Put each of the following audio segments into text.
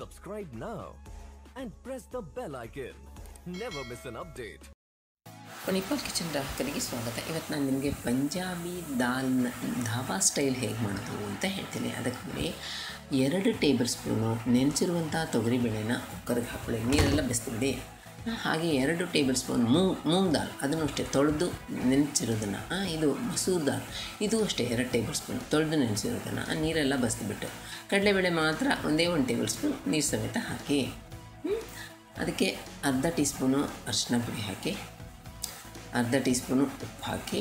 Subscribe now and press the bell icon. Never miss an update. Panipal kitchen ಗ್ರಾಹಕರಿಗೆ ಸ್ವಾಗತ ಇವತ್ತು ನಾನು ನಿಮಗೆ ಪಂಜಾಬಿ ದಾಲ್ನ ಧಾಬಾ ಸ್ಟೈಲ್ ಹೇಗೆ ಮಾಡೋದು ಅಂತ ಹೇಳ್ತೀನಿ ಅದಕ್ಕೆ ನೋಡಿ ಎರಡು ಟೇಬಲ್ ಸ್ಪೂನು ನೆನೆಸಿರುವಂಥ ತೊಗರಿಬೇಳೆನ ಕುಕ್ಕರ್ಗೆ ಹಾಕೊಳ್ಳಿ ನೀರೆಲ್ಲ ಬೆಸ್ತಿಬಿಡಿ ಹಾಗೆ ಎರಡು ಟೇಬಲ್ ಸ್ಪೂನ್ ಮೂಂಗ್ ಮೂಂಗ್ ದಾಲ್ ಅದನ್ನು ಅಷ್ಟೇ ತೊಳೆದು ನೆನೆಸಿರೋದನ್ನು ಇದು ಮಸೂರ್ ದಾಲ್ ಇದು ಅಷ್ಟೇ ಎರಡು ಟೇಬಲ್ ಸ್ಪೂನ್ ತೊಳೆದು ನೆನೆಸಿರೋದನ್ನು ನೀರೆಲ್ಲ ಬಸ್ದುಬಿಟ್ಟು ಕಡಲೆಬೇಳೆ ಮಾತ್ರ ಒಂದೇ ಒಂದು ಟೇಬಲ್ ಸ್ಪೂನ್ ನೀರು ಸಮೇತ ಹಾಕಿ ಹ್ಮ್? ಅದಕ್ಕೆ ಅರ್ಧ ಟೀ ಸ್ಪೂನು ಅರಿಶಿನ ಪುಡಿ ಹಾಕಿ ಅರ್ಧ ಟೀ ಸ್ಪೂನು ಉಪ್ಪು ಹಾಕಿ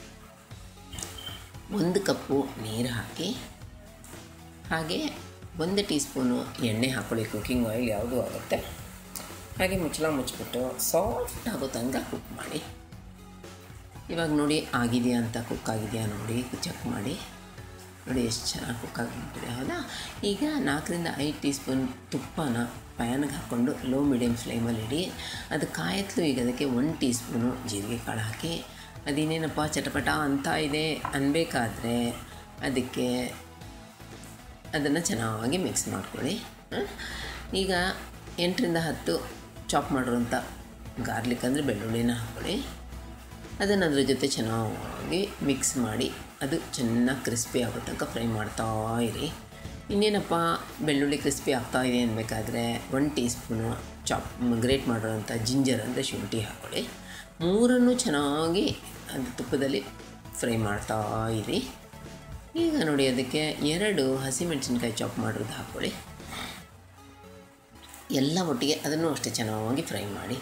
ಒಂದು ಕಪ್ಪು ನೀರು ಹಾಕಿ ಹಾಗೆ ಒಂದು ಟೀ ಸ್ಪೂನು ಎಣ್ಣೆ ಹಾಕೊಳ್ಳಿ ಕುಕ್ಕಿಂಗ್ ಆಯಿಲ್ ಯಾವುದು ಆಗುತ್ತೆ ಹಾಗೆ ಮುಚ್ಚಳ ಮುಚ್ಚಿಬಿಟ್ಟು ಸಾಫ್ಟ್ ಆಗೋ ತನಕ ಕುಕ್ ಮಾಡಿ ಇವಾಗ ನೋಡಿ ಆಗಿದೆಯಾ ಅಂತ ಕುಕ್ ಆಗಿದೆಯಾ ನೋಡಿ ಚೆಕ್ ಮಾಡಿ ನೋಡಿ ಎಷ್ಟು ಚೆನ್ನಾಗಿ ಕುಕ್ ಆಗಿಬಿಟ್ಟಿದೆ ಹೌದಾ ಈಗ ನಾಲ್ಕರಿಂದ ಐದು ಟೀ ಸ್ಪೂನ್ ತುಪ್ಪನ ಪ್ಯಾನ್ಗೆ ಹಾಕ್ಕೊಂಡು ಲೋ ಮೀಡಿಯಮ್ ಫ್ಲೇಮಲ್ಲಿ ಇಡಿ ಅದು ಕಾಯತ್ಲು ಈಗ ಅದಕ್ಕೆ ಒಂದು ಟೀ ಸ್ಪೂನು ಜೀರಿಗೆ ಕಾಳು ಹಾಕಿ ಅದೇನೇನಪ್ಪ ಚಟಪಟ ಅಂತ ಇದೆ ಅನ್ಬೇಕಾದ್ರೆ ಅದಕ್ಕೆ ಅದನ್ನು ಚೆನ್ನಾಗಿ ಮಿಕ್ಸ್ ಮಾಡ್ಕೊಳ್ಳಿ ಹ? ಈಗ ಎಂಟರಿಂದ ಹತ್ತು ಚಾಪ್ ಮಾಡಿರೋಂಥ ಗಾರ್ಲಿಕ್ ಅಂದರೆ ಬೆಳ್ಳುಳ್ಳಿನ ಹಾಕ್ಕೊಳ್ಳಿ ಅದನ್ನು ಅದ್ರ ಜೊತೆ ಚೆನ್ನಾಗಿ ಮಿಕ್ಸ್ ಮಾಡಿ ಅದು ಚೆನ್ನಾಗಿ ಕ್ರಿಸ್ಪಿ ಆಗೋ ತನಕ ಫ್ರೈ ಮಾಡ್ತಾ ಇರಿ ಇನ್ನೇನಪ್ಪ ಬೆಳ್ಳುಳ್ಳಿ ಕ್ರಿಸ್ಪಿ ಆಗ್ತಾ ಇದೆ ಅನ್ಬೇಕಾದ್ರೆ one teaspoon chop grate ಮಾಡಿರೋಂಥ ಜಿಂಜರ್ ಅಂದರೆ ಶುಂಠಿ ಹಾಕ್ಕೊಳ್ಳಿ ಮೂರನ್ನು ಚೆನ್ನಾಗಿ ಅದು ತುಪ್ಪದಲ್ಲಿ ಫ್ರೈ ಮಾಡ್ತಾ ಇರಿ ಈಗ ನೋಡಿ ಅದಕ್ಕೆ ಎರಡು ಹಸಿಮೆಣಸಿನ್ಕಾಯಿ ಚಾಪ್ ಮಾಡಿರೋದು ಹಾಕ್ಕೊಳ್ಳಿ ಎಲ್ಲ ಒಟ್ಟಿಗೆ ಅದನ್ನು ಅಷ್ಟೇ ಚೆನ್ನಾಗಿ ಫ್ರೈ ಮಾಡಿ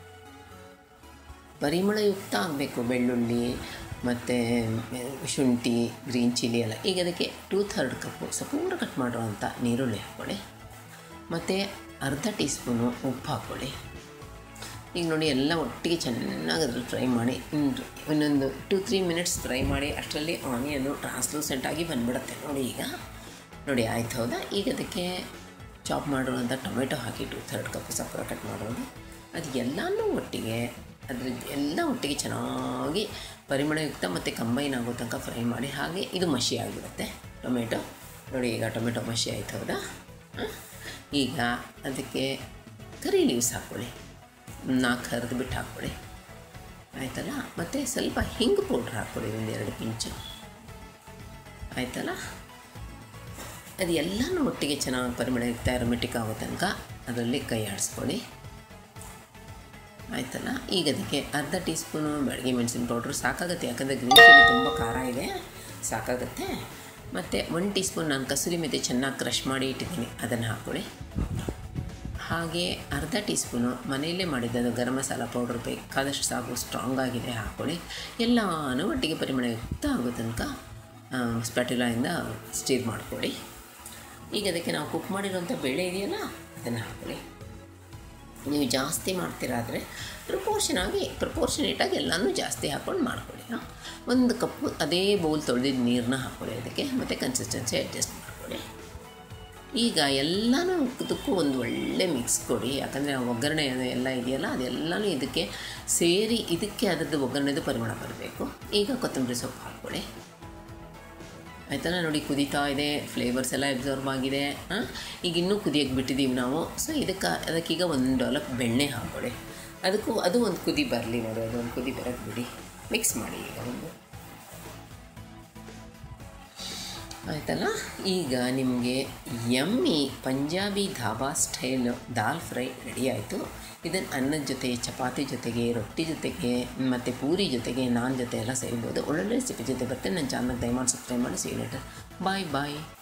ಪರಿಮಳಯುಕ್ತ ಆಗಬೇಕು ಬೆಳ್ಳುಳ್ಳಿ ಮತ್ತು ಶುಂಠಿ ಗ್ರೀನ್ ಚಿಲ್ಲಿ ಎಲ್ಲ ಈಗ ಅದಕ್ಕೆ ಟೂ ಥರ್ಡ್ ಕಪ್ಪು ಸಪೂರ ಕಟ್ ಮಾಡಿರೋವಂಥ ನೀರುಳ್ಳಿ ಹಾಕ್ಕೊಳ್ಳಿ ಮತ್ತು ಅರ್ಧ ಟೀ ಸ್ಪೂನು ಉಪ್ಪು ಹಾಕ್ಕೊಳ್ಳಿ ಈಗ ನೋಡಿ ಎಲ್ಲ ಒಟ್ಟಿಗೆ ಚೆನ್ನಾಗಿ ಅದ್ರಲ್ಲಿ ಫ್ರೈ ಮಾಡಿ ಇನ್ನು ಇನ್ನೊಂದು ಟು ತ್ರೀ ಮಿನಿಟ್ಸ್ ಫ್ರೈ ಮಾಡಿ ಅಷ್ಟರಲ್ಲಿ ಆನಿಯನ್ನು ಟ್ರಾನ್ಸ್ಲೂಸೆಂಟ್ ಆಗಿ ಬಂದ್ಬಿಡುತ್ತೆ ನೋಡಿ ಈಗ ನೋಡಿ ಆಯ್ತು ಹೌದಾ ಈಗ ಅದಕ್ಕೆ ಚಾಪ್ ಮಾಡಿರುವಂಥ ಟೊಮೆಟೊ ಹಾಕಿ ಟು ಥರ್ಡ್ ಕಪ್ ಸಪೂರ ಕಟ್ ಮಾಡೋದು ಅದು ಎಲ್ಲನೂ ಒಟ್ಟಿಗೆ ಅದ್ರ ಎಲ್ಲ ಒಟ್ಟಿಗೆ ಚೆನ್ನಾಗಿ ಪರಿಮಳಯುಕ್ತ ಮತ್ತು ಕಂಬೈನ್ ಆಗೋ ತನಕ ಫ್ರೈ ಮಾಡಿ ಹಾಗೆ ಇದು ಮಸಿ ಆಗಿಬಿಡುತ್ತೆ ಟೊಮೆಟೊ ನೋಡಿ ಈಗ ಟೊಮೆಟೊ ಮಸಿ ಆಯ್ತು ಹೌದಾ ಹ? ಈಗ ಅದಕ್ಕೆ ಕರಿ ಲೀವ್ಸ್ ಹಾಕ್ಕೊಳ್ಳಿ ನಾಲ್ಕು ಹರಿದು ಬಿಟ್ಟು ಹಾಕ್ಕೊಳ್ಳಿ ಆಯ್ತಲ್ಲ ಮತ್ತು ಸ್ವಲ್ಪ ಹಿಂಗ್ ಪೌಡ್ರ್ ಹಾಕ್ಕೊಳ್ಳಿ ಒಂದು ಎರಡು ಪಿಂಚು ಆಯ್ತಲ್ಲ ಅದು ಎಲ್ಲನೂ ಒಟ್ಟಿಗೆ ಚೆನ್ನಾಗಿ ಪರಿಮಳಯುಕ್ತ ಅರೋಮೆಟಿಕ್ ಆಗೋ ತನಕ ಅದರಲ್ಲಿ ಕೈ ಆಡಿಸ್ಕೊಳ್ಳಿ ಆಯ್ತಲ್ಲ ಈಗ ಅದಕ್ಕೆ ಅರ್ಧ ಟೀ ಸ್ಪೂನು ಬೆಳಗ್ಗೆ ಮೆಣಸಿನ ಪೌಡ್ರು ಸಾಕಾಗುತ್ತೆ ಯಾಕಂದರೆ ಗ್ರೀನ್ ಚಿಲ್ಲಿ ತುಂಬ ಖಾರ ಇದೆ ಸಾಕಾಗುತ್ತೆ ಮತ್ತು ಒನ್ ಟೀ ಸ್ಪೂನ್ ನಾನು ಕಸೂರಿ ಮೆಥಿ ಚೆನ್ನಾಗಿ ಕ್ರಷ್ ಮಾಡಿ ಇಟ್ಟಿದ್ದೀನಿ ಅದನ್ನು ಹಾಕ್ಕೊಳ್ಳಿ ಹಾಗೆ ಅರ್ಧ ಟೀ ಸ್ಪೂನು ಮನೆಯಲ್ಲೇ ಮಾಡಿದ್ದು ಗರಂ ಮಸಾಲ ಪೌಡ್ರ್ ಬೇಕಾದಷ್ಟು ಸಾಕು ಸ್ಟ್ರಾಂಗ್ ಆಗಿದೆ ಹಾಕ್ಕೊಳ್ಳಿ ಎಲ್ಲನೂ ಒಟ್ಟಿಗೆ ಪರಿಮಳಯುಕ್ತ ಆಗೋ ತನಕ ಸ್ಪ್ಯಾಟುಲಾಯಿಂದ ಸ್ಟೀರ್ ಮಾಡ್ಕೊಳ್ಳಿ ಈಗ ಅದಕ್ಕೆ ನಾವು ಕುಕ್ ಮಾಡಿರೋಂಥ ಬೇಳೆ ಇದೆಯಲ್ಲ ಅದನ್ನು ಹಾಕ್ಕೊಳ್ಳಿ ನೀವು ಜಾಸ್ತಿ ಮಾಡ್ತೀರಾದರೆ ಪ್ರಪೋರ್ಷನ್ ಆಗಿ ಪ್ರಪೋರ್ಷನೇಟಾಗಿ ಎಲ್ಲನೂ ಜಾಸ್ತಿ ಹಾಕ್ಕೊಂಡು ಮಾಡ್ಕೊಳ್ಳಿ ಹಾಂ ಒಂದು ಕಪ್ಪು ಅದೇ ಬೌಲ್ ತೊಳೆದಿದ್ದ ನೀರನ್ನ ಹಾಕ್ಕೊಳ್ಳಿ ಅದಕ್ಕೆ ಮತ್ತು ಕನ್ಸಿಸ್ಟೆನ್ಸಿ ಅಡ್ಜಸ್ಟ್ ಮಾಡ್ಕೊಳ್ಳಿ ಈಗ ಎಲ್ಲನೂ ಇದಕ್ಕೂ ಒಂದು ಒಳ್ಳೆ ಮಿಕ್ಸ್ ಕೊಡಿ ಯಾಕಂದರೆ ಒಗ್ಗರಣೆ ಅದು ಎಲ್ಲ ಇದೆಯಲ್ಲ ಅದೆಲ್ಲನೂ ಇದಕ್ಕೆ ಸೇರಿ ಇದಕ್ಕೆ ಅದರದ್ದು ಒಗ್ಗರಣೆದು ಪರಿಮಳ ಬರಬೇಕು ಈಗ ಕೊತ್ತಂಬರಿ ಸೊಪ್ಪು ಹಾಕ್ಕೊಳ್ಳಿ ಆಯ್ತಲ್ಲ ನೋಡಿ ಕುದೀತಾ ಇದೆ ಫ್ಲೇವರ್ಸ್ ಎಲ್ಲ ಅಬ್ಸರ್ವ್ ಆಗಿದೆ ಹಾಂ ಈಗ ಇನ್ನೂ ಕುದಿಯೋಕ್ಕೆ ಬಿಟ್ಟಿದ್ದೀವಿ ನಾವು ಸೊ ಇದಕ್ಕೆ ಅದಕ್ಕೀಗ ಒಂದು ಡಾಲಪ್ ಬೆಣ್ಣೆ ಹಾಕ್ಕೊಳ್ಳಿ ಅದಕ್ಕೂ ಅದು ಒಂದು ಕುದಿ ಬರಲಿ ನೋಡಿ ಅದು ಒಂದು ಕುದಿ ಬರೋಕ್ಕೆ ಬಿಡಿ ಮಿಕ್ಸ್ ಮಾಡಿ ಈಗ ಒಂದು ಆಯ್ತಲ್ಲ ಈಗ ನಿಮಗೆ yummy Punjabi dhaba style dal fry ready ಆಯಿತು ಇದನ್ನು ಅನ್ನದ ಜೊತೆ ಚಪಾತಿ ಜೊತೆಗೆ ರೊಟ್ಟಿ ಜೊತೆಗೆ ಮತ್ತು ಪೂರಿ ಜೊತೆಗೆ ನಾನ್ ಜೊತೆ ಎಲ್ಲ ಸೇರ್ಬೋದು ಒಳ್ಳೊಳ್ಳೆ ರೆಸಿಪಿ ಜೊತೆ ಬರ್ತೇನೆ ನನ್ನ ಚಾನಲ್ ದಯಮಾಡಿ ಸಬ್ಸ್ಕ್ರೈಬ್ ಮಾಡಿ ಸಿ ಲೇಟರ್ ಬಾಯ್ ಬಾಯ್